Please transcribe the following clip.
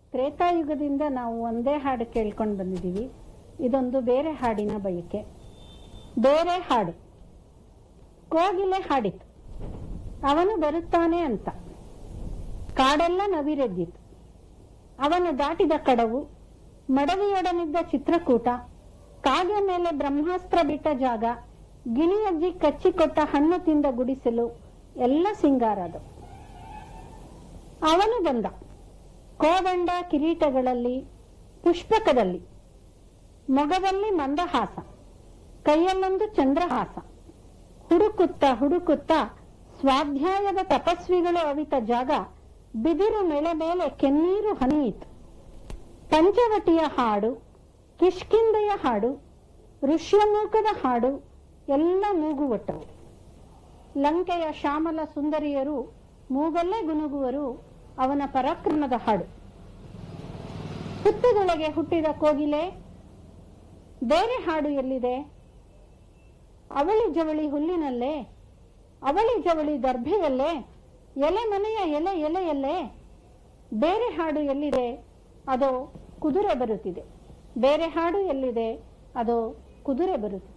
ತ್ರೇತಾಯುಗದಿಂದ ನಾವು ಒಂದೇ ಹಾಡು ಕೇಳ್ಕೊಂಡು ಬಂದಿದ್ದೀವಿ ಇದೊಂದು ಬೇರೆ ಹಾಡಿನ ಬಯಕೆ ಬೇರೆ ಹಾಡು ಕೋಗಿಲೆ ಹಾಡಿತು ಅವನು ಬರುತ್ತಾನೆ ಅಂತ ಕಾಡೆಲ್ಲ ನವಿರೆದ್ದಿತು ಅವನು ದಾಟಿದ ಕಡವು ಮಡವಿಯೊಡನಿದ್ದ ಚಿತ್ರಕೂಟ ಕಾಗೆ ಮೇಲೆ ಬ್ರಹ್ಮಾಸ್ತ್ರ ಬಿಟ್ಟ ಜಾಗ ಗಿಣಿಯಜ್ಜಿ ಕಚ್ಚಿಕೊಟ್ಟ ಹಣ್ಣು ತಿಂದ ಗುಡಿಸಲು ಎಲ್ಲ ಸಿಂಗಾರದು ಅವನು ಬಂದ ಕೋದಂಡ ಕಿರೀಟಗಳಲ್ಲಿ ಪುಷ್ಪಕದಲ್ಲಿ ಮೊಗದಲ್ಲಿ ಮಂದಹಾಸ ಕೈಯಲ್ಲೊಂದು ಚಂದ್ರಹಾಸ ಹುಡುಕುತ್ತ ಹುಡುಕುತ್ತ ಸ್ವಾಧ್ಯಾಯದ ತಪಸ್ವಿಗಳು ಅವಿತ ಜಾಗ ಬಿದಿರು ನೆಲೆ ಮೇಲೆ ಕೆನ್ನೀರು ಹನಿಯಿತು ಪಂಚವಟಿಯ ಹಾಡು ಕಿಷ್ಕಿಂದೆಯ ಹಾಡು ಋಷ್ಯಮೂಕದ ಹಾಡು ಎಲ್ಲ ಮೂಗುವಟ್ಟವು ಲಂಕೆಯ ಶ್ಯಾಮಲ ಸುಂದರಿಯರು ಮೂಗಲ್ಲೇ ಗುನುಗುವರು ಅವನ ಪರಾಕ್ರಮದ ಹಾಡು ಹುತ್ತದೊಳಗೆ ಹುಟ್ಟಿದ ಕೋಗಿಲೆ ಬೇರೆ ಹಾಡು ಎಲ್ಲಿದೆ ಅವಳಿ ಜವಳಿ ಹುಲ್ಲಿನಲ್ಲೇ ಅವಳಿ ಜವಳಿ ದರ್ಭೆಯಲ್ಲೇ ಎಲೆ ಮನೆಯ ಎಲೆ ಎಲೆಯಲ್ಲೇ ಬೇರೆ ಹಾಡು ಎಲ್ಲಿದೆ ಅದೋ ಕುದುರೆ ಬರುತ್ತಿದೆ ಬೇರೆ ಹಾಡು ಎಲ್ಲಿದೆ ಅದೋ ಕುದುರೆ ಬರುತ್ತಿದೆ